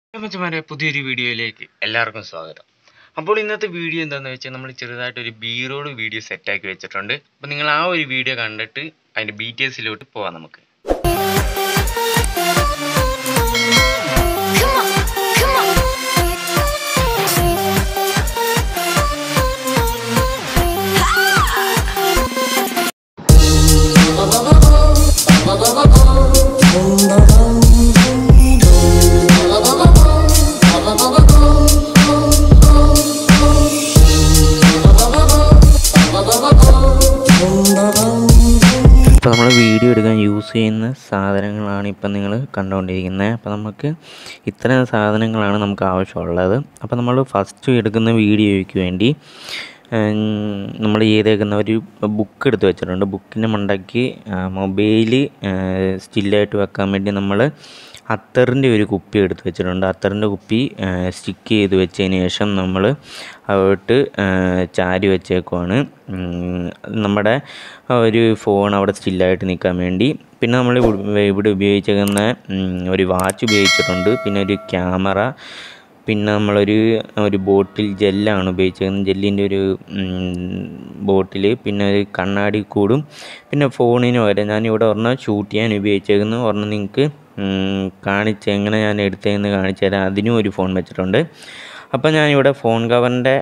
മച്ചമാരെ പുതിയൊരു വീഡിയോയിലേക്ക് എല്ലാവർക്കും സ്വാഗതം അപ്പോൾ ഇന്നത്തെ വീഡിയോ എന്താണെന്ന് വെച്ചാൽ നമ്മൾ ചെറുതായിട്ട് ഒരു ബി റോഡ് വീഡിയോ സെറ്റാക്കി വെച്ചിട്ടുണ്ട് അപ്പോൾ നിങ്ങൾ ആ ഒരു വീഡിയോ കണ്ടിട്ട് അതിൻ്റെ ഡീറ്റെയിൽസിലോട്ട് പോവാം നമുക്ക് Come on, come on. ഇപ്പോൾ നമ്മൾ വീഡിയോ എടുക്കാൻ യൂസ് ചെയ്യുന്ന സാധനങ്ങളാണ് ഇപ്പം നിങ്ങൾ കണ്ടുകൊണ്ടിരിക്കുന്നത് അപ്പോൾ നമുക്ക് ഇത്തരം സാധനങ്ങളാണ് നമുക്ക് ആവശ്യമുള്ളത് അപ്പോൾ നമ്മൾ ഫസ്റ്റ് എടുക്കുന്ന വീഡിയോയ്ക്ക് വേണ്ടി നമ്മൾ ചെയ്തേക്കുന്ന ഒരു ബുക്ക് എടുത്ത് വെച്ചിട്ടുണ്ട് ബുക്കിൻ്റെ മണ്ടയ്ക്ക് മൊബൈൽ സ്റ്റില്ലായിട്ട് വെക്കാൻ വേണ്ടി നമ്മൾ അത്തറിൻ്റെ ഒരു കുപ്പി എടുത്ത് വെച്ചിട്ടുണ്ട് അത്തറിൻ്റെ കുപ്പി സ്റ്റിക്ക് ചെയ്ത് വെച്ചതിന് ശേഷം നമ്മൾ അവിട്ട് ചാരി വെച്ചേക്കുവാണ് ഉം, നമ്മുടെ ആ ഒരു ഫോൺ അവിടെ സ്റ്റില്ലായിട്ട് നിൽക്കാൻ വേണ്ടി പിന്നെ നമ്മൾ ഇവിടെ ഉപയോഗിച്ചേക്കുന്ന ഉം, ഒരു വാച്ച് ഉപയോഗിച്ചിട്ടുണ്ട് പിന്നെ ഒരു ക്യാമറ പിന്നെ നമ്മളൊരു ഒരു ബോട്ടിൽ ജെല്ലാണ് ഉപയോഗിച്ചേക്കുന്നത് ജെല്ലിൻ്റെ ഒരു ബോട്ടിൽ പിന്നെ ഒരു കണ്ണാടി കൂടും പിന്നെ ഫോണിന് വരെ ഞാനിവിടെ ഒരെണ്ണം ഷൂട്ട് ചെയ്യാൻ ഉപയോഗിച്ചേക്കുന്നു ഒരെണ്ണം നിങ്ങൾക്ക് കാണിച്ച് എങ്ങനെ ഞാൻ എടുത്തതെന്ന് കാണിച്ചു തരാം അതിനും ഒരു ഫോൺ വെച്ചിട്ടുണ്ട് അപ്പോൾ ഞാനിവിടെ ഫോൺ കവറിൻ്റെ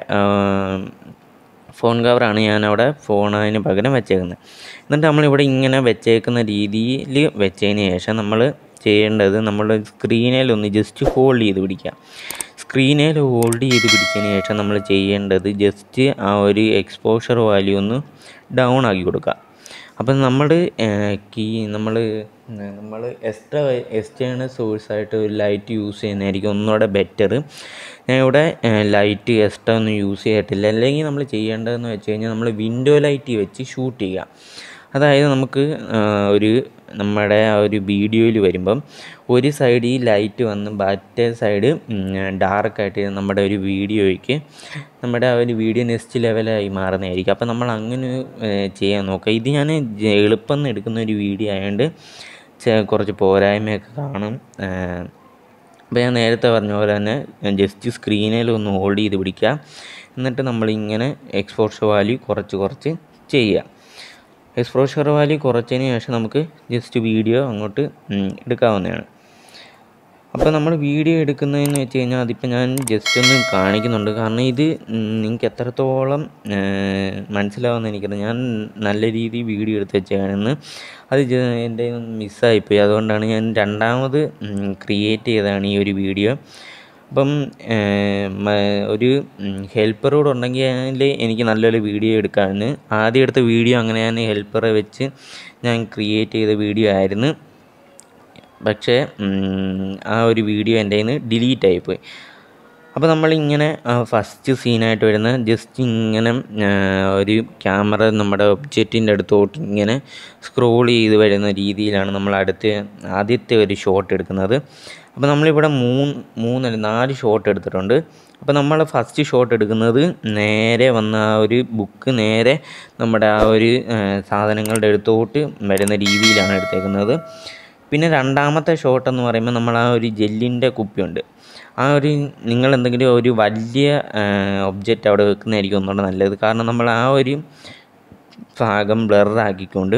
ഫോൺ കവറാണ് ഞാനവിടെ ഫോൺ അതിന് പകരം വെച്ചേക്കുന്നത് എന്നിട്ട് നമ്മളിവിടെ ഇങ്ങനെ വെച്ചേക്കുന്ന രീതിയിൽ വെച്ചതിന് ശേഷം നമ്മൾ ചെയ്യേണ്ടത് നമ്മൾ സ്ക്രീനിൽ ഒന്ന് ജസ്റ്റ് ഹോൾഡ് ചെയ്ത് പിടിക്കുക സ്ക്രീനിൽ ഹോൾഡ് ചെയ്ത് പിടിച്ചതിന് ശേഷം നമ്മൾ ചെയ്യേണ്ടത് ജസ്റ്റ് ആ ഒരു എക്സ്പോഷർ വാല്യൂ ഒന്ന് ഡൗൺ ആക്കി കൊടുക്കുക അപ്പം നമ്മൾ കീ നമ്മൾ നമ്മൾ എക്സ്ട്രാ എക്സ്റ്റേണൽ സോഴ്സായിട്ട് ഒരു ലൈറ്റ് യൂസ് ചെയ്യുന്നതായിരിക്കും ഒന്നുകൂടെ ബെറ്റർ ഞാൻ ഇവിടെ ലൈറ്റ് എക്സ്ട്രാ ഒന്നും യൂസ് ചെയ്തിട്ടില്ല അല്ലെങ്കിൽ നമ്മൾ ചെയ്യേണ്ടതെന്ന് വെച്ച് കഴിഞ്ഞാൽ നമ്മൾ വിൻഡോ ലൈറ്റ് വെച്ച് ഷൂട്ട് ചെയ്യുക അതായത് നമുക്ക് ആ, ഒരു നമ്മുടെ ആ ഒരു വീഡിയോയിൽ വരുമ്പം ഒരു സൈഡ് ഈ ലൈറ്റ് വന്ന് മറ്റേ സൈഡ് ഡാർക്കായിട്ട് നമ്മുടെ ഒരു വീഡിയോയ്ക്ക് നമ്മുടെ ആ ഒരു വീഡിയോ നെക്സ്റ്റ് ലെവലായി മാറുന്നതായിരിക്കും അപ്പോൾ നമ്മൾ അങ്ങനെ ഏ, ചെയ്യാൻ നോക്കുക ഇത് ഞാൻ ജ- എളുപ്പം എടുക്കുന്ന ഒരു വീഡിയോ ആയതുകൊണ്ട് ചെ- കുറച്ച് പോരായ്മയൊക്കെ കാണും ഏ, അപ്പോൾ ഞാൻ നേരത്തെ പറഞ്ഞ പോലെ തന്നെ ജസ്റ്റ് സ്ക്രീനിൽ ഒന്ന് ഹോൾഡ് ചെയ്ത് പിടിക്കുക എന്നിട്ട് നമ്മളിങ്ങനെ എക്സ്പോഷർ വാല്യൂ കുറച്ച് കുറച്ച് ചെയ്യുക എക്സ്പോഷർ വാല്യൂ കുറച്ചതിന് ശേഷം നമുക്ക് ജസ്റ്റ് വീഡിയോ അങ്ങോട്ട് ഉം, എടുക്കാവുന്നതാണ് അപ്പോൾ നമ്മൾ വീഡിയോ എടുക്കുന്നതെന്ന് വെച്ച് കഴിഞ്ഞാൽ അതിപ്പോൾ ഞാൻ ജസ്റ്റ് ഒന്ന് കാണിക്കുന്നുണ്ട് കാരണം ഇത് നിങ്ങൾക്ക് എത്രത്തോളം മനസ്സിലാവുമെന്ന് എനിക്കറിയാം ഞാൻ നല്ല രീതിയിൽ വീഡിയോ എടുത്ത് വെച്ചാണെന്ന് അത് ജ- എൻ്റെ മിസ്സായിപ്പോയി അതുകൊണ്ടാണ് ഞാൻ രണ്ടാമത് ക്രിയേറ്റ് ചെയ്തതാണ് ഈ ഒരു വീഡിയോ അപ്പം ഏർ, മ- ഒരു ഹെൽപ്പർ കൂടെ ഉണ്ടെങ്കിൽ എനിക്ക് നല്ലൊരു വീഡിയോ എടുക്കാമെന്ന് ആദ്യം എടുത്ത വീഡിയോ അങ്ങനെ ഞാൻ ഹെൽപ്പറെ വെച്ച് ഞാൻ ക്രിയേറ്റ് ചെയ്ത വീഡിയോ ആയിരുന്നു പക്ഷേ ഉം, ആ ഒരു വീഡിയോ എൻ്റെ കയ്യിൽ നിന്ന് ഡിലീറ്റ് ആയിപ്പോയി അപ്പോൾ നമ്മളിങ്ങനെ ഫസ്റ്റ് സീനായിട്ട് വരുന്ന ജസ്റ്റ് ഇങ്ങനെ ആ, ഒരു ക്യാമറ നമ്മുടെ ഒബ്ജക്റ്റിൻ്റെ അടുത്തോട്ട് ഇങ്ങനെ സ്ക്രോൾ ചെയ്ത് വരുന്ന രീതിയിലാണ് നമ്മൾ അടുത്ത് ആദ്യത്തെ ഒരു ഷോട്ട് എടുക്കുന്നത് അപ്പോൾ നമ്മളിവിടെ മൂന്ന് മൂന്നല്ല നാല് ഷോട്ട് എടുത്തിട്ടുണ്ട് അപ്പോൾ നമ്മൾ ഫസ്റ്റ് ഷോട്ട് എടുക്കുന്നത് നേരെ വന്ന ആ ഒരു ബുക്ക് നേരെ നമ്മുടെ ആ ഒരു ആ, സാധനങ്ങളുടെ അടുത്തോട്ട് വരുന്ന രീതിയിലാണ് എടുത്തേക്കുന്നത് പിന്നെ രണ്ടാമത്തെ ഷോട്ട് എന്ന് പറയുമ്പോൾ നമ്മൾ ആ ഒരു ജെല്ലിൻ്റെ കുപ്പിയുണ്ട് ആ ഒരു നിങ്ങൾ എന്തെങ്കിലും ഒരു വലിയ ഒബ്ജക്റ്റ് അവിടെ വെക്കുന്നതായിരിക്കും ഒന്നുകൂടെ നല്ലത് കാരണം നമ്മൾ ആ ഒരു ഭാഗം ബ്ലറാക്കിക്കൊണ്ട്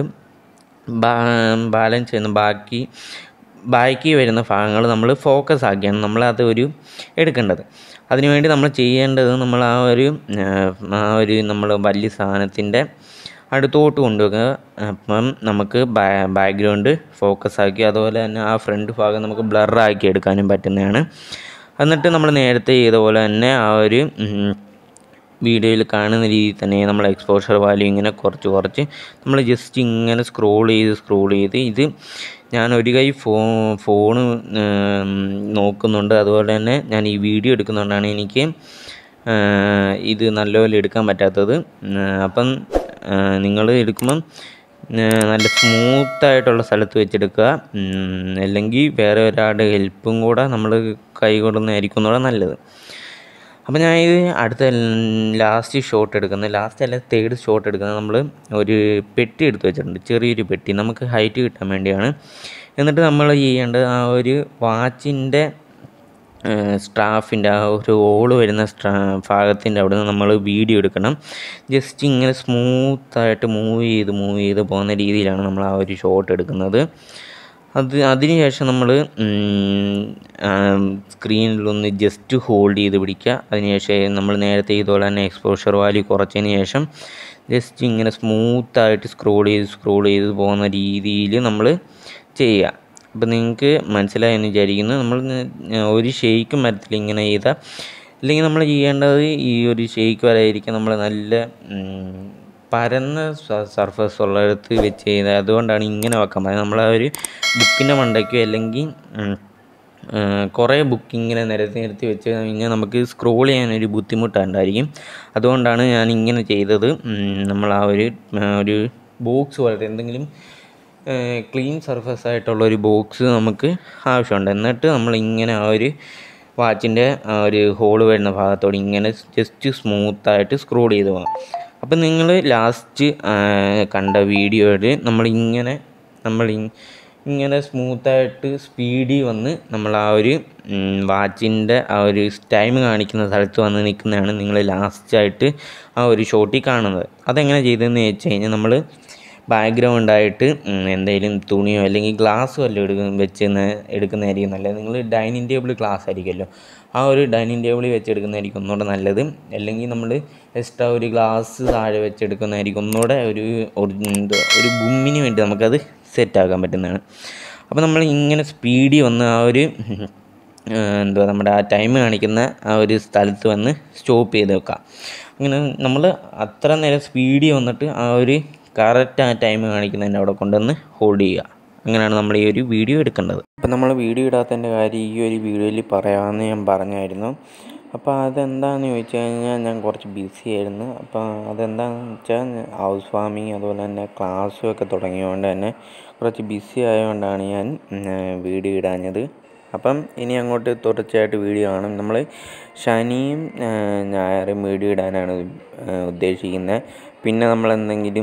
ബാലൻസ് ചെയ്യുന്ന ബാക്കി ബാക്കി വരുന്ന ഭാഗങ്ങൾ നമ്മൾ ഫോക്കസ് ആക്കിയാണ് നമ്മൾ അത് ഒരു എടുക്കേണ്ടത് അതിനുവേണ്ടി നമ്മൾ ചെയ്യേണ്ടത് നമ്മൾ ആ ഒരു ആ, ആ ഒരു നമ്മൾ വലിയ സാധനത്തിൻ്റെ അടുത്തോട്ട് കൊണ്ടുവെക്കുക അപ്പം നമുക്ക് ബാക്ക്ഗ്രൗണ്ട് ഫോക്കസ് ആക്കി അതുപോലെ തന്നെ ആ ഫ്രണ്ട് ഭാഗം നമുക്ക് ബ്ലറാക്കി എടുക്കാനും പറ്റുന്നതാണ് എന്നിട്ട് നമ്മൾ നേരത്തെ ചെയ്ത പോലെ തന്നെ ആ ഒരു ഉം, വീഡിയോയിൽ കാണുന്ന രീതിയിൽ തന്നെ നമ്മൾ എക്സ്പോഷർ വാല്യൂ ഇങ്ങനെ കുറച്ച് കുറച്ച് നമ്മൾ ജസ്റ്റ് ഇങ്ങനെ സ്ക്രോൾ ചെയ്ത് സ്ക്രോൾ ചെയ്ത് ഇത് ഞാൻ ഒരു കൈ ഫോ ഫോണ് നോക്കുന്നുണ്ട് അതുപോലെ തന്നെ ഞാൻ ഈ വീഡിയോ എടുക്കുന്നതുകൊണ്ടാണ് എനിക്ക് ആ, ഇത് നല്ലപോലെ എടുക്കാൻ പറ്റാത്തത് ആ, അപ്പം നിങ്ങൾ എടുക്കുമ്പം ആ, നല്ല സ്മൂത്തായിട്ടുള്ള സ്ഥലത്ത് വെച്ചെടുക്കുക ഉം, അല്ലെങ്കിൽ വേറെ ഒരാളുടെ ഹെൽപ്പും കൂടെ നമ്മൾ കൈ കൊടുക്കുന്നതായിരിക്കും കൂടെ നല്ലത് അപ്പോൾ ഞാൻ ഇത് അടുത്ത ലാസ്റ്റ് ഷോട്ട് എടുക്കുന്നത് ലാസ്റ്റ് അല്ല തേർഡ് ഷോട്ട് എടുക്കുന്നത് നമ്മൾ ഒരു പെട്ടി എടുത്ത് വെച്ചിട്ടുണ്ട് ചെറിയൊരു പെട്ടി നമുക്ക് ഹൈറ്റ് കിട്ടാൻ വേണ്ടിയാണ് എന്നിട്ട് നമ്മൾ ചെയ്യേണ്ടത് ആ ഒരു വാച്ചിൻ്റെ സ്റ്റാഫിൻ്റെ ആ ഒരു ഓള് വരുന്ന സ്ട്രാ ഭാഗത്തിൻ്റെ അവിടെ നിന്ന് നമ്മൾ വീഡിയോ എടുക്കണം ജസ്റ്റ് ഇങ്ങനെ സ്മൂത്തായിട്ട് മൂവ് ചെയ്ത് മൂവ് ചെയ്ത് പോകുന്ന രീതിയിലാണ് നമ്മൾ ആ ഒരു ഷോട്ട് എടുക്കുന്നത് അത് അതിന് ശേഷം നമ്മൾ സ്ക്രീനിലൊന്ന് ജസ്റ്റ് ഹോൾഡ് ചെയ്ത് പിടിക്കുക അതിനുശേഷം നമ്മൾ നേരത്തെ ഇതുപോലെ തന്നെ എക്സ്പോഷർ വാല്യൂ കുറച്ചതിന് ശേഷം ജസ്റ്റ് ഇങ്ങനെ സ്മൂത്തായിട്ട് സ്ക്രോൾ ചെയ്ത് സ്ക്രോൾ ചെയ്ത് പോകുന്ന രീതിയിൽ നമ്മൾ ചെയ്യുക അപ്പോൾ നിങ്ങൾക്ക് മനസ്സിലായെന്ന് വിചാരിക്കുന്നു നമ്മൾ ഒരു ഷെയ്ക്കും വരത്തില്ല ഇങ്ങനെ ചെയ്താൽ അല്ലെങ്കിൽ നമ്മൾ ചെയ്യേണ്ടത് ഈ ഒരു ഷെയ്ക്ക് വരാതിരിക്കാൻ നമ്മൾ നല്ല പരന്ന സർഫസ് ഉള്ളിടത്ത് വെച്ച് ചെയ്താൽ അതുകൊണ്ടാണ് ഇങ്ങനെ വെക്കാൻ പറയുന്നത് നമ്മൾ ആ ഒരു ബുക്കിൻ്റെ മണ്ടയ്ക്കോ അല്ലെങ്കിൽ കുറേ ബുക്ക് ഇങ്ങനെ നിരത്തി നിരത്തി വെച്ച് കഴിഞ്ഞാൽ നമുക്ക് സ്ക്രോൾ ചെയ്യാനൊരു ബുദ്ധിമുട്ടുണ്ടായിരിക്കും അതുകൊണ്ടാണ് ഞാൻ ഇങ്ങനെ ചെയ്തത് നമ്മൾ ആ ഒരു ഒരു ബോക്സ് പോലത്തെ എന്തെങ്കിലും ക്ലീൻ സർഫസ് ആയിട്ടുള്ള ഒരു ബോക്സ് നമുക്ക് ആവശ്യമുണ്ട് എന്നിട്ട് നമ്മൾ ഇങ്ങനെ ആ ഒരു വാച്ചിൻ്റെ ആ ഒരു ഹോൾ വരുന്ന ഭാഗത്തോട് ഇങ്ങനെ ജസ്റ്റ് സ്മൂത്തായിട്ട് സ്ക്രോൾ ചെയ്ത് പോകാം അപ്പം നിങ്ങൾ ലാസ്റ്റ് കണ്ട വീഡിയോയിൽ നമ്മൾ ഇങ്ങനെ നമ്മൾ ഇങ്ങനെ സ്മൂത്തായിട്ട് സ്പീഡിൽ വന്ന് നമ്മൾ ആ ഒരു വാച്ചിൻ്റെ ആ ഒരു ടൈം കാണിക്കുന്ന സ്ഥലത്ത് വന്ന് നിൽക്കുന്നതാണ് നിങ്ങൾ ലാസ്റ്റായിട്ട് ആ ഒരു ഷോട്ടിൽ കാണുന്നത് അതെങ്ങനെ ചെയ്തതെന്ന് വെച്ച് കഴിഞ്ഞാൽ നമ്മൾ ബാക്ക്ഗ്രൗണ്ടായിട്ട് എന്തെങ്കിലും തുണിയോ അല്ലെങ്കിൽ ഗ്ലാസ് വല്ലതും എടുക്കുന്ന വെച്ച് എടുക്കുന്നതായിരിക്കും നല്ലത് നിങ്ങൾ ഡൈനിങ് ടേബിൾ ഗ്ലാസ് ആയിരിക്കുമല്ലോ ആ ഒരു ഡൈനിങ് ടേബിളിൽ വെച്ചെടുക്കുന്നതായിരിക്കും ഒന്നുകൂടെ നല്ലത് അല്ലെങ്കിൽ നമ്മൾ എക്സ്ട്രാ ഒരു ഗ്ലാസ് താഴെ വെച്ചെടുക്കുന്നതായിരിക്കും ഒന്നുകൂടെ ഒരു ഒരു ഗുമ്മിന് വേണ്ടി നമുക്കത് സെറ്റാക്കാൻ പറ്റുന്നതാണ് അപ്പോൾ നമ്മൾ ഇങ്ങനെ സ്പീഡിൽ വന്ന് ആ ഒരു എന്തുവാ നമ്മുടെ ആ ടൈം കാണിക്കുന്ന ആ ഒരു സ്ഥലത്ത് വന്ന് സ്റ്റോപ്പ് ചെയ്ത് വെക്കാം അങ്ങനെ നമ്മൾ അത്ര നേരം സ്പീഡിൽ വന്നിട്ട് ആ ഒരു കറക്റ്റ് ആ ടൈം കാണിക്കുന്നതിൻ്റെ അവിടെ കൊണ്ടുവന്ന് ഹോൾഡ് ചെയ്യുക അങ്ങനെയാണ് നമ്മൾ ഈ ഒരു വീഡിയോ എടുക്കേണ്ടത് അപ്പോൾ നമ്മൾ വീഡിയോ ഇടാത്തതിൻ്റെ കാര്യം ഈ ഒരു വീഡിയോയിൽ പറയാമെന്ന് ഞാൻ പറഞ്ഞായിരുന്നു അപ്പോൾ അതെന്താണെന്ന് ചോദിച്ചു കഴിഞ്ഞാൽ ഞാൻ കുറച്ച് ബിസി ആയിരുന്നു അപ്പോൾ അതെന്താണെന്ന് വെച്ചാൽ ഹൗസ് വാമിങ് അതുപോലെ തന്നെ ക്ലാസ്സും ഒക്കെ തുടങ്ങിയതുകൊണ്ട് തന്നെ കുറച്ച് ബിസി ആയതുകൊണ്ടാണ് ഞാൻ വീഡിയോ ഇടാഞ്ഞത് അപ്പം ഇനി അങ്ങോട്ട് തുടർച്ചയായിട്ട് വീഡിയോ കാണും നമ്മൾ ശനിയും ഞായറും വീഡിയോ ഇടാനാണ് ഉദ്ദേശിക്കുന്നത് പിന്നെ നമ്മൾ എന്തെങ്കിലും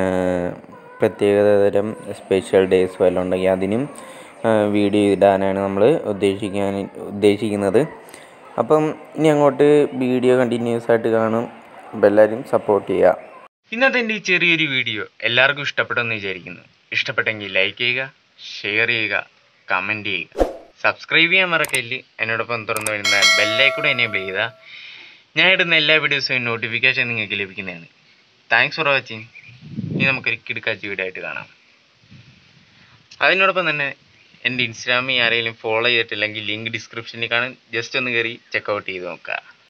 പ്രത്യേകതരം സ്പെഷ്യൽ ഡേയ്സ് വല്ലതും ഉണ്ടെങ്കിൽ അതിനും വീഡിയോ ഇടാനാണ് നമ്മൾ ഉദ്ദേശിക്കാൻ ഉദ്ദേശിക്കുന്നത് അപ്പം ഇനി അങ്ങോട്ട് വീഡിയോ കണ്ടിന്യൂസ് ആയിട്ട് കാണും അപ്പോൾ എല്ലാവരും സപ്പോർട്ട് ചെയ്യുക ഇന്നത്തെ എൻ്റെ ഈ ചെറിയൊരു വീഡിയോ എല്ലാവർക്കും ഇഷ്ടപ്പെട്ടെന്ന് വിചാരിക്കുന്നു ഇഷ്ടപ്പെട്ടെങ്കിൽ ലൈക്ക് ചെയ്യുക ഷെയർ ചെയ്യുക കമൻറ്റ് ചെയ്യുക സബ്സ്ക്രൈബ് ചെയ്യാൻ മറക്കല്ല് എന്നോടൊപ്പം തുറന്നു വരുന്ന ബെല്ലൈക്കൂടെ എനേബിൾ ചെയ്താൽ ഞാൻ ഇടുന്ന എല്ലാ വീഡിയോസും നോട്ടിഫിക്കേഷൻ നിങ്ങൾക്ക് ലഭിക്കുന്നതാണ് താങ്ക്സ് ഫോർ വാച്ചിങ് ഇനി നമുക്കൊരു കിടുക്കാച്ചി വീഡിയോ ആയിട്ട് കാണാം അതിനോടൊപ്പം തന്നെ എൻ്റെ ഇൻസ്റ്റാഗ്രാമിൽ ആരെങ്കിലും ഫോളോ ചെയ്തിട്ടില്ലെങ്കിൽ ലിങ്ക് ഡിസ്ക്രിപ്ഷനിൽ കാണും ജസ്റ്റ് ഒന്ന് കയറി ചെക്കൗട്ട് ചെയ്ത് നോക്കുക